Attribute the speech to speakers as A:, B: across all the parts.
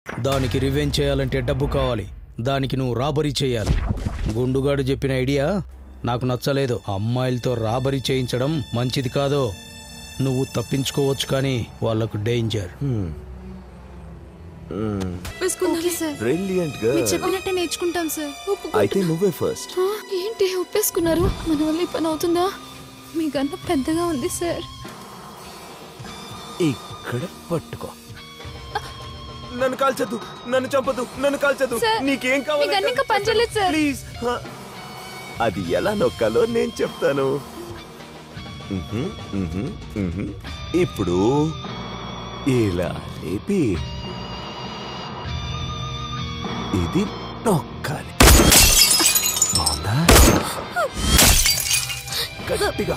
A: దానికి రివెంజ్ చేయాలంటే డబ్బు కావాలి దానికి నువ్వు రాబరీ చేయాలి గుండుగాడు చెప్పిన ఐడియా నాకు నచ్చలేదు అమ్మాయిలతో రాబరీ చేయించడం మంచిది కాదో నువ్వు తప్పించుకోవచ్చు కానీ వాళ్ళకు డేంజర్
B: ఓకే సార్
C: బ్రిలియంట్
B: మీరు
C: గర్ల్
B: చెప్పినట్టే నేర్చుకుంటాం సార్
C: అయితే నువ్వే ఫస్ట్
B: ఆ, ఏంటి ఒప్పేసుకున్నారు మన వల్ల ఈ పని అవుతుందా మీ గన్న పెద్దగా ఉంది సార్
C: ఇక్కడ పట్టుకో నన్ను కాల్చద్దు నన్ను చంపదు నన్ను కాల్చదు
B: సార్,
C: నీకేం
B: మీ గన్ ఇంకా పనిచేయలేదు, సార్.
C: ప్లీజ్ అది ఎలా నొక్కాలో నేను చెప్తాను మ్హూ, మ్హూ, మ్హూ. ఇప్పుడు ఇలా లేపి ఇది నొక్కాలి బాగుందా గట్టిగా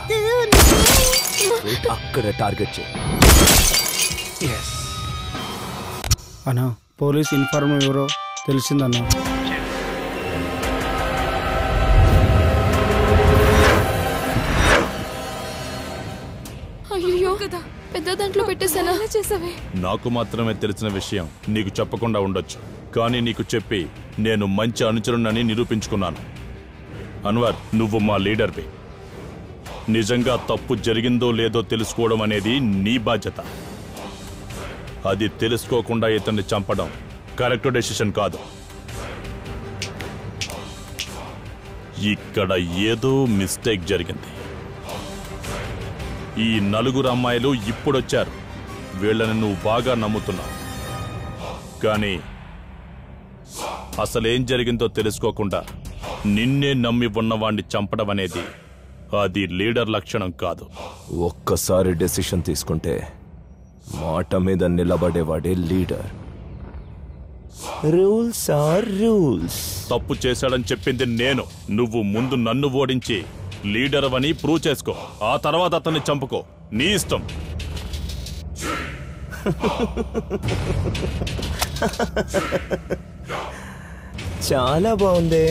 C: అక్కడ టార్గెట్ చేయి ఎస్
D: అన్నా పోలీస్ ఇన్ఫార్మర్ ఎవరో తెలిసిందన్నా
B: అయ్యో కదా పెద్ద దాంట్లో పెట్టేసానా చేసావే
E: నాకు మాత్రమే తెలిసిన విషయం నీకు చెప్పకుండా ఉండొచ్చు కానీ నీకు చెప్పి నేను మంచి అనుచరుణ్ణని నిరూపించుకున్నాను అన్వర్ నువ్వు మా లీడర్వి నిజంగా తప్పు జరిగిందో లేదో తెలుసుకోవడం అనేది నీ బాధ్యత అది తెలుసుకోకుండా ఇతన్ని చంపడం కరెక్ట్ డెసిషన్ కాదు ఇక్కడ ఏదో మిస్టేక్ జరిగింది ఈ నలుగురు అమ్మాయిలు ఇప్పుడొచ్చారు వీళ్ళని నువ్వు బాగా నమ్ముతున్నావు కానీ అసలేం జరిగిందో తెలుసుకోకుండా నిన్నే నమ్మి ఉన్నవాణ్ణి చంపడం అనేది అది లీడర్ లక్షణం కాదు
C: ఒక్కసారి డెసిషన్ తీసుకుంటే మాట మీద నిలబడేవాడే లీడర్ రూల్స్ ఆర్ రూల్స్
E: తప్పు చేశాడని చెప్పింది నేను నువ్వు ముందు నన్ను ఓడించి లీడర్ అని ప్రూవ్ చేసుకో ఆ తర్వాత అతన్ని చంపుకో నీ ఇష్టం
C: చాలా బాగుంది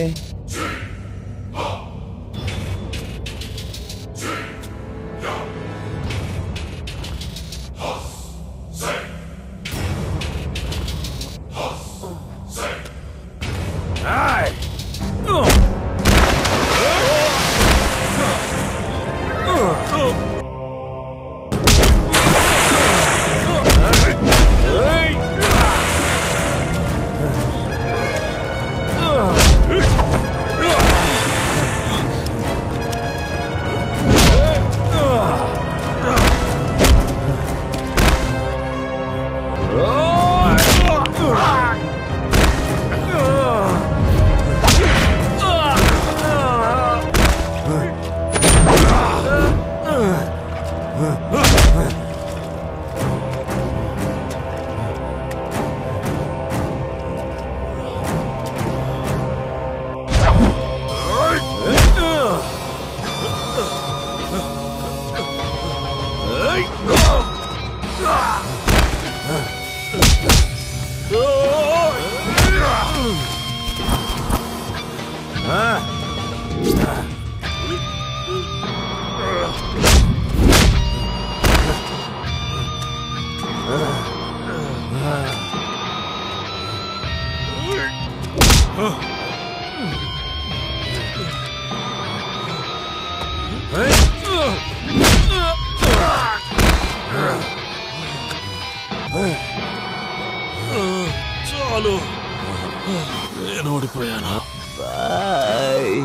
E: చాలు నేను ఓడిపోయాను
C: boy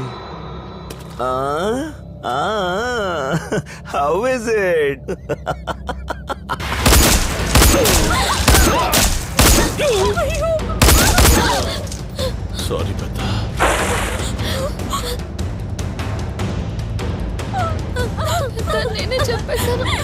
C: how is it
E: sorry పెద్ద
B: నేనే చెప్పేశాను